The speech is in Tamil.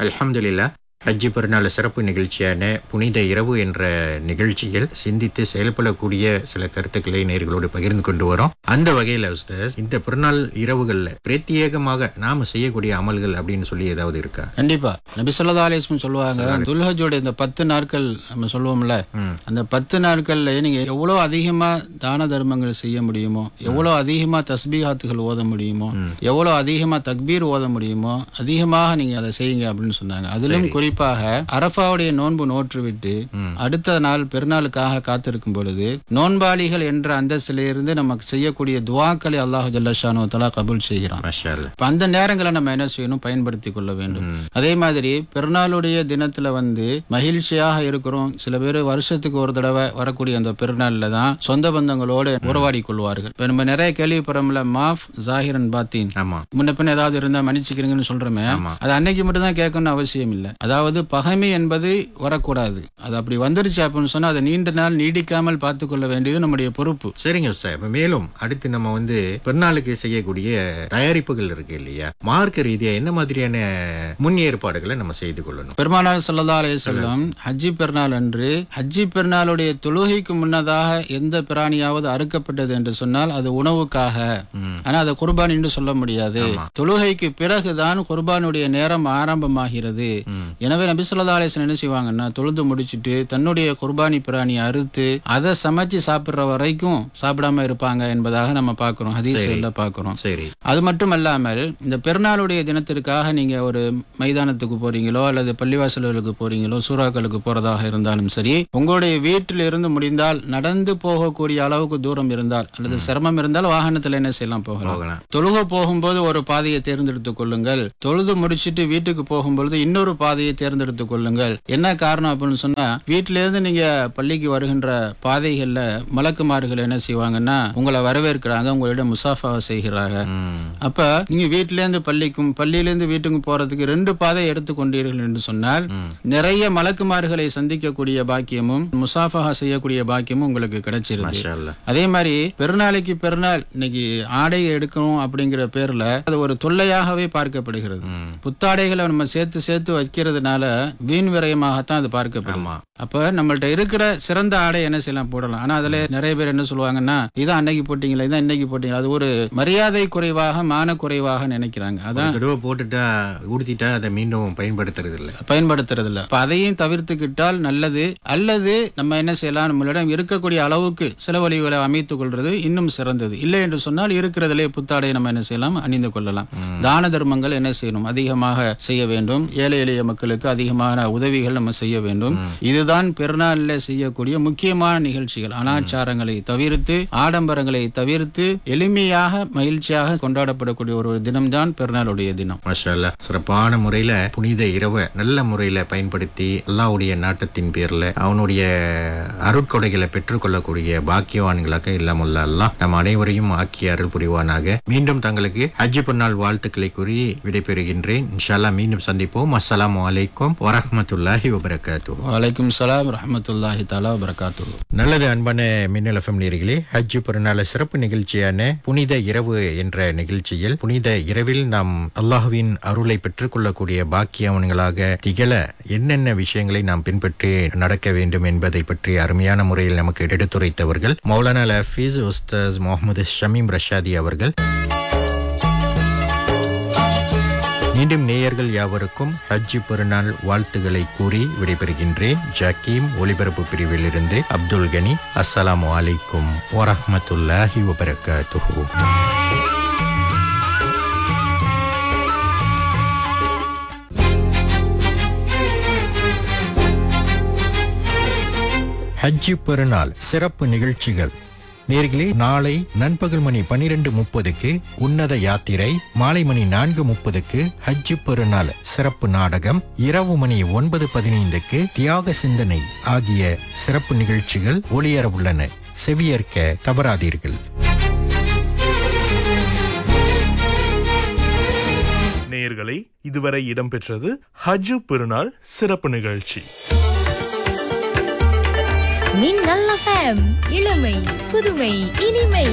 அல்ஹம்துலில்லா ஹஜ்ஜி பெருநாள் சிறப்பு நிகழ்ச்சியான புனித இரவு என்ற நிகழ்ச்சியில் சிந்தித்து செயல்படக்கூடிய சில கருத்துக்களை நேர்களோடு பகிர்ந்து கொண்டு வரோம் அந்த வகையில் உஸ்தாஸ் இந்த பெருநாள் இரவுகள்ல பிரத்யேகமாக நாம செய்யக்கூடிய அமல்கள் அப்படின்னு சொல்லி ஏதாவது இருக்கா கண்டிப்பா நபி சொல்லா அலிஸ்லம் சொல்லுவாங்க துல்ஹஜோட இந்த பத்து நாட்கள் நம்ம சொல்லுவோம்ல ம். அந்த பத்து நாட்கள்ல நீங்க எவ்வளவு அதிகமா தான தர்மங்கள் செய்ய முடியுமோ எவ்வளவு அதிகமா தஸ்பீகாத்துகள் ஓத முடியுமோ எவ்வளவு அதிகமா தக்பீர் ஓத முடியுமோ அதிகமாக நீங்க அதை செய்யுங்க அப்படின்னு சொன்னாங்க அதிலும் குறிப்பாக அரஃபாவுடைய நோன்பு நோற்றுவிட்டு அடுத்த நாள் பெருநாளுக்காக காத்திருக்கும் பொழுது நோன்பாளிகள் என்ற அந்தஸ்திலிருந்து நமக்கு செய்யக்கூடிய துவாக்களை அல்லாஹு ஜல்லஷானு தலா கபூல் செய்கிறான் மாஷா அல்லாஹ். இப்ப அந்த நேரங்களை நம்ம என்ன செய்யணும் பயன்படுத்தி கொள்ள வேண்டும் அதே மாதிரி பெருநாளுடைய தினத்துல வந்து மகிழ்ச்சியாக இருக்கிறோம் சில பேர் வருஷத்துக்கு ஒரு தடவை வரக்கூடிய அந்த பெருநாள்ல தான் சொந்த பந்தங்களோடு உறவாடி கொள்வார்கள் இப்ப நம்ம நிறைய கேள்விப்படுறோம்ல மாஃப் ஜாகிரன் பாத்தீன் ஆமா முன்ன பின்ன ஏதாவது இருந்தா மன்னிச்சுக்கிறீங்கன்னு சொல்றோமே ஆமா. அது அன்னைக்கு மட்டும் தான் கேட்கணும்னு அவசியம் இல்லை அதாவது பகைமை என்பது வரக்கூடாது அது அப்படி வந்துருச்சு அப்படின்னு சொன்னா அதை நீண்ட நாள் நீடிக்காமல் பார்த்து கொள்ள வேண்டியது நம்முடைய பொறுப்பு சரிங்க சார் இப்ப மேலும் அடுத்து நம்ம வந்து பெருநாளுக்கு செய்யக்கூடிய தயாரிப்புகள் இருக்கு இல்லையா மார்க்க ரீதியா என்ன மாதிரியான முன் ஏற்பாடுகளை நம்ம செய்து கொள்ளணும் பெருமானார் ஸல்லல்லாஹு அலைஹி வஸல்லம் ஹஜ்ஜி பெருநாள் அன்று ஹஜ்ஜி பெருநாளுடைய தொழுகைக்கு முன்னதாக எந்த பிராணியாவது அறுக்கப்பட்டது என்று சொன்னால் அது உணவுக்காக ஆனா அதை குர்பான் என்று சொல்ல முடியாது தொழுகைக்கு பிறகுதான் குர்பானுடைய நேரம் ஆரம்பமாகிறது எனவே நபி ஸல்லல்லாஹு அலைஹி வஸல்லம் என்ன செய்வாங்கன்னா தொழுது முடிச்சிட்டு தன்னுடைய குர்பானி பிராணியை அறுத்து அதை சமைச்சு சாப்பிடுற வரைக்கும் சாப்பிடாம இருப்பாங்க என்பதாக நம்ம பார்க்கிறோம் ஹதீஸ்ல பார்க்கிறோம் சரி அது மட்டும் அல்லாமல் இந்த பெருநாளுடைய தினத்திற்காக நீங்க ஒரு மைதானத்துக்கு போறீங்களோ அல்லது பள்ளிவாசல்களுக்கு போறீங்களோ சூறாக்களுக்கு போறதாக இருந்தாலும் சரி உங்களுடைய வீட்டில் இருந்து முடிந்தால் நடந்து போகக்கூடிய அளவுக்கு தூரம் இருந்தால் அல்லது சிரமம் இருந்தால் வாகனத்துல என்ன செய்யலாம் போகலாம் போகலாம் தொழுக போகும்போது ஒரு பாதையை தேர்ந்தெடுத்துக் கொள்ளுங்கள் தொழுது முடிச்சிட்டு வீட்டுக்கு போகும்பொழுது இன்னொரு பாதையை தேர்ந்தெடுத்துக் கொள்ளுங்கள் என்ன காரணம் அப்படின்னு சொன்னா வீட்டில இருந்து நீங்க பள்ளிக்கு வருகின்ற பாதைகள்ல மலக்குமார்கள் என்ன செய்வாங்கன்னா உங்களை வரவேற்கிறாங்க உங்களிடம் முசாஃபாவை செய்கிறாங்க ம். அப்ப நீங்க வீட்டில இருந்து பள்ளிக்கும் பள்ளியில இருந்து வீட்டுக்கும் போறதுக்கு ரெண்டு பாதை எடுத்துக்கொண்டீர்கள் என்று சொன்னால் நிறைய மலக்குமார்களை சந்திக்கக்கூடிய பாக்கியமும் முசாஃபஹா செய்யக்கூடிய பாக்கியமும் உங்களுக்கு கிடைச்சிருது மாஷா அல்லாஹ். அதே மாதிரி பெருநாளைக்கு பெருநாள் இன்னைக்கு ஆடையை எடுக்கணும் அப்படிங்கிற பேர்ல அது ஒரு தொல்லையாகவே பார்க்கப்படுகிறது ம். புத்தாடைகளை நம்ம சேர்த்து சேர்த்து வைக்கிறதுனால வீண் விரயமாகத்தான் அது பார்க்கப்படும் ஆமா அப்ப நம்மள்ட்ட இருக்கிற சிறந்த ஆடை என்ன செய்யலாம் போடலாம் ஆனா அதுல நிறைய பேர் என்ன சொல்லுவாங்கன்னா இதான் அன்னைக்கு போட்டீங்களா இதான் இன்னைக்கு போட்டீங்களா அது ஒரு மரியாதை குறைவாக மான குறைவாக நினைக்கிறாங்க அதான் ஒரு தடவை போட்டுட்டா உடுத்திட்டா அதை மீண்டும் பயன்படுத்துறது இல்ல பயன்படுத்துறது இல்ல அப்ப அதையும் தவிர்த்துக்கிட்டால் நல்லது அல்லது நம்ம என்ன செய்யலாம் நம்மளிடம் இருக்கக்கூடிய அளவுக்கு செலவழிவுகளை அமைத்துக் கொள்றது இன்னும் சிறந்தது இல்லை என்று சொன்னால் இருக்கிறதிலே புத்தாடை நம்ம என்ன செய்யலாம் அணிந்து கொள்ளலாம் தான தர்மங்கள் என்ன செய்யணும் அதிகமாக செய்ய வேண்டும் ஏழை எளிய மக்களுக்கு அதிகமான உதவிகள் நம்ம செய்ய வேண்டும் இதுதான் பெருநாளில் செய்யக்கூடிய முக்கியமான நிகழ்ச்சிகள் அனாச்சாரங்களை தவிர்த்து ஆடம்பரங்களை தவிர்த்து எளிமையாக மகிழ்ச்சியாக கொண்டாடப்படக்கூடிய ஒரு தினம்தான் பெருநாளுடைய தினம் மாஷா அல்லாஹ். சிறப்பான முறையில புனித இரவை நல்ல முறையில பயன்படுத்தி அல்லாஹ்வுடைய நாட்டத்தின் பேர்ல அவனுடைய அருட்கொடைகளை பெற்றுக்கொள்ளக்கூடிய பாக்கியவான்களாக இல்லாமல்ல அல்லாஹ் நம் அனைவரையும் ஆக்கி அருள் புரிவானாக மீண்டும் தங்களுக்கு ஹஜ்ஜி பொன்னாள் வாழ்த்துக்களை கூறி விடைபெறுகின்றேன் இன்ஷால்லா மீண்டும் சந்திப்போம் அஸ்ஸலாமு அலைக்கும் வரஹ்மத்துல்லாஹி வபரகாத்துஹு வலைக்கும் சலாம் ரஹமத்துல்லாஹி தாலா வரகாத்து நல்லது அன்பான மின்னல் எஃப்எம் நேர்களே ஹஜ் பெருநாள் சிறப்பு நிகழ்ச்சியான புனித இரவு என்ற நிகழ்ச்சியில் புனித இரவில் நாம் அல்லாஹுவின் அருளை பெற்றுக்கொள்ளக்கூடிய பாக்கியவன்களாக திகழ என்னென்ன விஷயங்களை நாம் பின்பற்றி நடக்க வேண்டும் என்பதை பற்றி அருமையான முறையில் நமக்கு எடுத்துரைத்தவர்கள் மௌலானா லஃபீஸ் உஸ்தாஸ் முகமது ஷமீம் ரஷாதி அவர்கள் மீண்டும் நேயர்கள் யாவருக்கும் ஹஜ்ஜி பெருநாள் வாழ்த்துக்களை கூறி விடைபெறுகின்றேன் ஜக்கீம் ஒலிபரப்பு பிரிவிலிருந்து அப்துல் கனி அஸ்ஸலாமு அலைக்கும் வரஹ்மத்துல்லாஹி வபரகாத்துஹு ஹஜ்ஜி பெருநாள் சிறப்பு நிகழ்ச்சிகள் நேர்களே நாளை நண்பகல் மணி பனிரெண்டு முப்பதுக்கு உன்னத யாத்திரை மாலை மணி நான்கு முப்பதுக்கு ஹஜ்ஜி பெருநாள் சிறப்பு நாடகம் இரவு மணி ஒன்பது பதினைந்துக்கு தியாக சிந்தனை ஆகிய சிறப்பு நிகழ்ச்சிகள் ஒளியர உள்ளன செவியேற்க தவறாதீர்கள் நேயர்களை இதுவரை இடம்பெற்றது ஹஜ்ஜு பெருநாள் சிறப்பு நிகழ்ச்சி மின்னல் எஃப்எம் இளமை புதுமை இனிமை